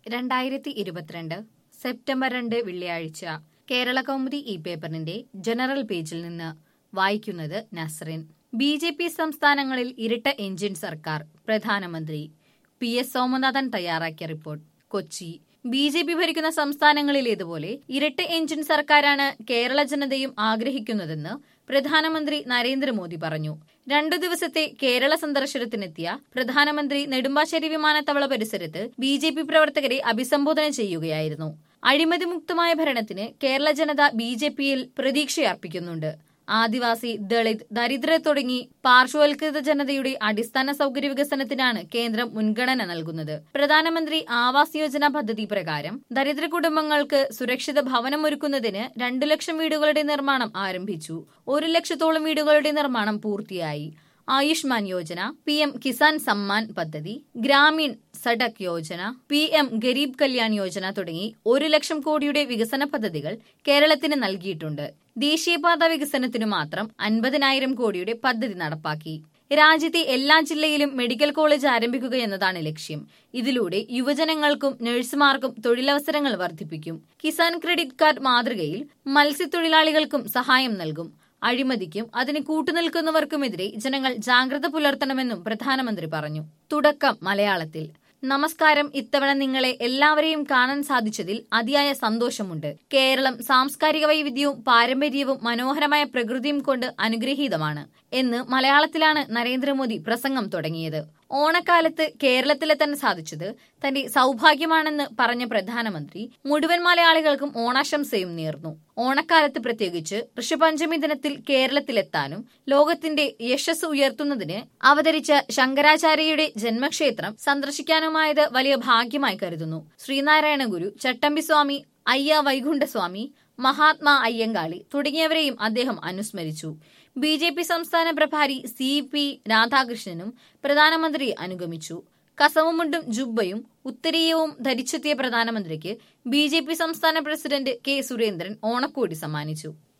രണ്ടായിരത്തി ഇരുപത്തിരണ്ട് സെപ്റ്റംബർ രണ്ട് വെള്ളിയാഴ്ച കേരള കൗമുദി ഈ പേപ്പറിന്റെ ജനറൽ പേജിൽ നിന്ന് വായിക്കുന്നത് നസ്റിൻ ബി ജെ പി സംസ്ഥാനങ്ങളിൽ ഇരട്ട എഞ്ചിൻ സർക്കാർ പ്രധാനമന്ത്രി പി എസ് സോമനാഥൻ തയ്യാറാക്കിയ report Kochi B J P ഭരിക്കുന്ന സംസ്ഥാനങ്ങളിലേതുപോലെ ഇരട്ട എഞ്ചിൻ സർക്കാരാണ് കേരള ജനതയും ആഗ്രഹിക്കുന്നതെന്ന് പ്രധാനമന്ത്രി നരേന്ദ്രമോദി പറഞ്ഞു രണ്ടു ദിവസത്തെ കേരള സന്ദർശനത്തിനെത്തിയ പ്രധാനമന്ത്രി നെടുമ്പാശ്ശേരി വിമാനത്താവള പരിസരത്ത് ബി ജെ പി പ്രവർത്തകരെ അഭിസംബോധന ചെയ്യുകയായിരുന്നു അഴിമതിമുക്തമായ ഭരണത്തിന് കേരള ജനത ബി ജെ പിയിൽ പ്രതീക്ഷയർപ്പിക്കുന്നുണ്ട് ആദിവാസി ദളിത് ദരിദ്രർ തുടങ്ങി പാർശ്വവൽകൃത ജനതയുടെ അടിസ്ഥാന സൗകര്യ വികസനത്തിനാണ് കേന്ദ്രം മുൻഗണന നൽകുന്നത് പ്രധാനമന്ത്രി ആവാസ് യോജന പദ്ധതി പ്രകാരം ദരിദ്ര കുടുംബങ്ങൾക്ക് സുരക്ഷിത ഭവനമൊരുക്കുന്നതിന് രണ്ടു ലക്ഷം വീടുകളുടെ നിർമ്മാണം ആരംഭിച്ചു ഒരു ലക്ഷത്തോളം വീടുകളുടെ നിർമ്മാണം പൂർത്തിയായി ആയുഷ്മാൻ യോജന പി എം കിസാൻ സമ്മാൻ പദ്ധതി ഗ്രാമീൺ സഡക് യോജന പി എം ഗരീബ് കല്യാൺ യോജന തുടങ്ങി ഒരു ലക്ഷം കോടിയുടെ വികസന പദ്ധതികൾ കേരളത്തിന് നൽകിയിട്ടുണ്ട് ദേശീയപാത വികസനത്തിനു മാത്രം അൻപതിനായിരം കോടിയുടെ പദ്ധതി നടപ്പാക്കി രാജ്യത്തെ എല്ലാ ജില്ലയിലും മെഡിക്കൽ കോളേജ് ആരംഭിക്കുക എന്നതാണ് ലക്ഷ്യം ഇതിലൂടെ യുവജനങ്ങൾക്കും നഴ്സുമാർക്കും തൊഴിലവസരങ്ങൾ വർദ്ധിപ്പിക്കും കിസാൻ ക്രെഡിറ്റ് കാർഡ് മാതൃകയിൽ മത്സ്യത്തൊഴിലാളികൾക്കും സഹായം നൽകും അഴിമതിക്കും അതിന് കൂട്ടുനിൽക്കുന്നവർക്കുമെതിരെ ജനങ്ങൾ ജാഗ്രത പുലർത്തണമെന്നും പ്രധാനമന്ത്രി പറഞ്ഞു തുടക്കം മലയാളത്തിൽ നമസ്കാരം ഇത്തവണ നിങ്ങളെ എല്ലാവരെയും കാണാൻ സാധിച്ചതിൽ അതിയായ സന്തോഷമുണ്ട് കേരളം സാംസ്കാരിക വൈവിധ്യവും പാരമ്പര്യവും മനോഹരമായ പ്രകൃതിയും കൊണ്ട് അനുഗ്രഹീതമാണ് എന്ന് മലയാളത്തിലാണ് നരേന്ദ്രമോദി പ്രസംഗം തുടങ്ങിയത് ഓണക്കാലത്ത് കേരളത്തിലെത്താൻ സാധിച്ചത് തന്റെ സൗഭാഗ്യമാണെന്ന് പറഞ്ഞ പ്രധാനമന്ത്രി മുഴുവൻ മലയാളികൾക്കും ഓണാശംസയും നേർന്നു ഓണക്കാലത്ത് പ്രത്യേകിച്ച് ഋഷപഞ്ചമി ദിനത്തിൽ കേരളത്തിലെത്താനും ലോകത്തിന്റെ യശസ് ഉയർത്തുന്നതിന് അവതരിച്ച ശങ്കരാചാര്യയുടെ ജന്മക്ഷേത്രം സന്ദർശിക്കാനുമായത് വലിയ ഭാഗ്യമായി കരുതുന്നു ശ്രീനാരായണ ഗുരു ചട്ടമ്പിസ്വാമി അയ്യ വൈകുണ്ഠസ്വാമി മഹാത്മാ അയ്യങ്കാളി തുടങ്ങിയവരെയും അദ്ദേഹം അനുസ്മരിച്ചു ബി ജെ പി സംസ്ഥാന പ്രഭാരി സി പി രാധാകൃഷ്ണനും പ്രധാനമന്ത്രി അനുഗമിച്ചു കസവുമുണ്ടും ജുബ്ബയും ഉത്തരീയവും ധരിച്ചെത്തിയ പ്രധാനമന്ത്രിക്ക് ബി ജെ പി സംസ്ഥാന പ്രസിഡന്റ് കെ സുരേന്ദ്രൻ ഓണക്കോടി സമ്മാനിച്ചു